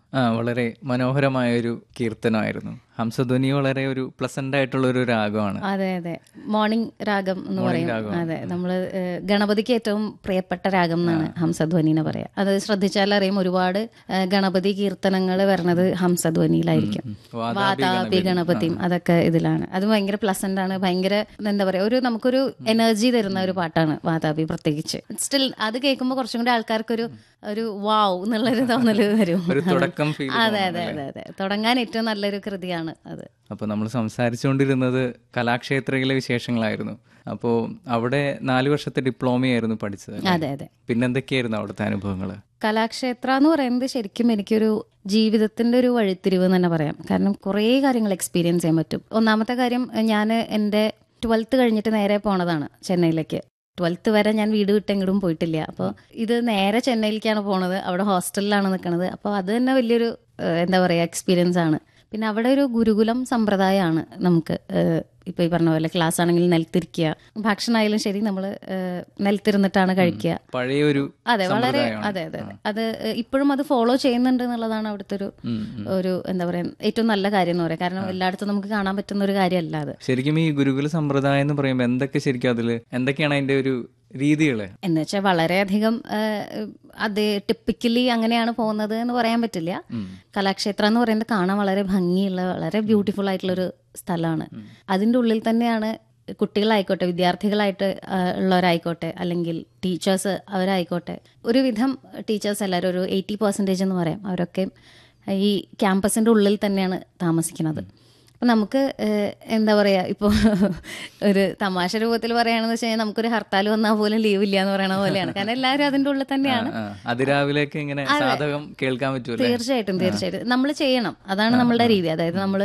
ആ വളരെ മനോഹരമായ ഒരു കീർത്തനമായിരുന്നു ഹംസധ്വനി വളരെ ഒരു പ്ലസന്റ് ആയിട്ടുള്ള ഒരു രാഗമാണ് അതെ അതെ മോർണിംഗ് രാഗം എന്ന് പറയും രാഗം. അതെ നമ്മള് ഏഹ്, ഗണപതിക്ക് ഏറ്റവും പ്രിയപ്പെട്ട രാഗം എന്നാണ് ഹംസധ്വനിനെ പറയാ അത് ശ്രദ്ധിച്ചാൽ അറിയും ഒരുപാട് ഏഹ്, ഗണപതി കീർത്തനങ്ങൾ വരണത് ഹംസധ്വനിയിലായിരിക്കും വാതാപി വാതാപി ഗണപതിയും അതൊക്കെ ഇതിലാണ് അത് ഭയങ്കര പ്ലസന്റ് ആണ് ഭയങ്കര എന്താ പറയാ ഒരു നമുക്കൊരു എനർജി തരുന്ന ഒരു പാട്ടാണ് വാതാപി പ്രത്യേകിച്ച് സ്റ്റിൽ അത് കേൾക്കുമ്പോൾ കുറച്ചും കൂടി ആൾക്കാർക്കൊരു ഒരു വാവ് എന്നുള്ളൊരു തോന്നല് വരും ഒരു തുടക്കം ഫീൽ അതെ അതെ അതെ അതെ തുടങ്ങാൻ ഏറ്റവും നല്ലൊരു കൃതിയാണ് അത് അപ്പോൾ നമ്മൾ സംസാരിച്ചുകൊണ്ടിരുന്നത് കലാക്ഷേത്രയിലെ വിശേഷങ്ങളായിരുന്നു അപ്പോൾ അവിടെ നാല് വർഷത്തെ ഡിപ്ലോമയായിരുന്നു പഠിച്ചത് അല്ലേ? അതെ അതെ പിന്നെന്തൊക്കെയായിരുന്നു അവിടുത്തെ അനുഭവങ്ങൾ കലാക്ഷേത്ര എന്ന് പറയുന്നത് ശരിക്കും എനിക്കൊരു ജീവിതത്തിന്റെ ഒരു വഴിത്തിരിവ് എന്ന് തന്നെ പറയാം കാരണം കുറേ കാര്യങ്ങൾ എക്സ്പീരിയൻസ് ചെയ്യാൻ പറ്റും ഒന്നാമത്തെ കാര്യം ഞാൻ എൻ്റെ ട്വൽത്ത് കഴിഞ്ഞിട്ട് നേരെ പോണതാണ് ചെന്നൈയിലേക്ക് ട്വൽത്ത് വരെ ഞാൻ വീട് വിട്ടെങ്കിലും പോയിട്ടില്ല അപ്പോൾ ഇത് നേരെ ചെന്നൈയിലേക്കാണ് പോണത് അവിടെ ഹോസ്റ്റലിലാണ് നിൽക്കുന്നത് അപ്പോൾ അത് തന്നെ വലിയൊരു ഏഹ്, എന്താ പറയുക എക്സ്പീരിയൻസ് ആണ് പിന്നെ അവിടെ ഒരു ഗുരുകുലം സമ്പ്രദായമാണ് നമുക്ക് ഏഹ്, ഇപ്പൊ ഈ പറഞ്ഞ പോലെ ക്ലാസ് ആണെങ്കിൽ നിലത്തിരിക്കുക ഭക്ഷണമായാലും ശരി നമ്മൾ നിലത്തിരുന്നിട്ടാണ് കഴിക്കുക പഴയ ഒരു അതെ വളരെ അതെ അതെ അതെ. അത് ഇപ്പോഴും അത് ഫോളോ ചെയ്യുന്നുണ്ട് എന്നുള്ളതാണ് അവിടുത്തെ ഒരു ഒരു എന്താ പറയാ ഏറ്റവും നല്ല കാര്യം എന്ന് പറയാം കാരണം എല്ലായിടത്തും നമുക്ക് കാണാൻ പറ്റുന്ന ഒരു കാര്യമല്ല അത് ശരിക്കും ഈ ഗുരുകുല സമ്പ്രദായം എന്ന് പറയുമ്പോൾ എന്തൊക്കെ ശരിക്കും അതിൽ എന്തൊക്കെയാണ് അതിന്റെ ഒരു രീതികൾ എന്ന് വെച്ചാൽ വളരെയധികം ഏഹ്, അത് ടിപ്പിക്കലി അങ്ങനെയാണ് പോകുന്നത് എന്ന് പറയാൻ പറ്റില്ല കലാക്ഷേത്രം എന്ന് പറയുന്നത് കാണാൻ വളരെ ഭംഗിയുള്ള വളരെ ബ്യൂട്ടിഫുൾ ആയിട്ടുള്ള ഒരു സ്ഥലമാണ് അതിൻ്റെ ഉള്ളിൽ തന്നെയാണ് കുട്ടികളായിക്കോട്ടെ വിദ്യാർത്ഥികളായിട്ട് ആ, ഉള്ളവരായിക്കോട്ടെ അല്ലെങ്കിൽ ടീച്ചേഴ്സ് അവരായിക്കോട്ടെ ഒരുവിധം ടീച്ചേഴ്സ് എല്ലാവരും ഒരു എയ്റ്റി പെർസെൻറ്റേജ് എന്ന് പറയാം അവരൊക്കെ ഈ ക്യാമ്പസിൻ്റെ ഉള്ളിൽ തന്നെയാണ് താമസിക്കുന്നത് അപ്പം നമുക്ക് ഏഹ്, എന്താ പറയുക ഇപ്പോൾ ഒരു തമാശ രൂപത്തിൽ പറയുകയാണെന്ന് വെച്ച് കഴിഞ്ഞാൽ നമുക്കൊരു ഹർത്താൽ വന്നാൽ പോലും ലീവ് ഇല്ല എന്ന് പറയുന്ന പോലെയാണ് കാരണം എല്ലാവരും അതിൻ്റെ ഉള്ളിൽ തന്നെയാണ് അതിരാവിലേക്ക് ഇങ്ങനെ സാധകം കേൾക്കാൻ പറ്റൂല്ലേ തീർച്ചയായിട്ടും തീർച്ചയായിട്ടും നമ്മൾ ചെയ്യണം അതാണ് നമ്മളുടെ രീതി അതായത് നമ്മൾ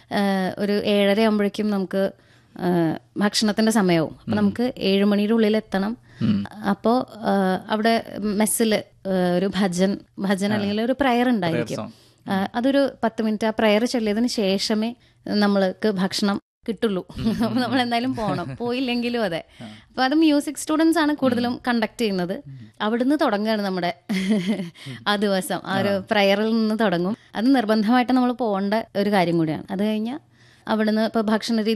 ഒരു ഏഴര ആകുമ്പോഴേക്കും നമുക്ക് ആ, ഭക്ഷണത്തിന്റെ സമയവും അപ്പൊ നമുക്ക് ഏഴ് മണിയുടെ ഉള്ളിൽ എത്തണം അപ്പോൾ അവിടെ മെസ്സിൽ ഒരു ഭജൻ ഭജൻ അല്ലെങ്കിൽ ഒരു പ്രയർ ഉണ്ടായിരിക്കും ആ, അതൊരു പത്ത് മിനിറ്റ് ആ പ്രയർ ചൊല്ലിയതിന് ശേഷമേ നമ്മൾക്ക് ഭക്ഷണം കിട്ടുള്ളൂ അപ്പൊ നമ്മൾ എന്തായാലും പോകണം പോയില്ലെങ്കിലും അതെ അപ്പൊ അത് മ്യൂസിക് സ്റ്റുഡൻസ് ആണ് കൂടുതലും കണ്ടക്ട് ചെയ്യുന്നത് അവിടുന്ന് തുടങ്ങുകയാണ് നമ്മുടെ ആ ദിവസം ആ ഒരു പ്രയറിൽ നിന്ന് തുടങ്ങും അത് നിർബന്ധമായിട്ട് നമ്മൾ പോകേണ്ട ഒരു കാര്യം കൂടിയാണ് അത് കഴിഞ്ഞാൽ അവിടുന്ന് ഇപ്പൊ ഭക്ഷണ രീതി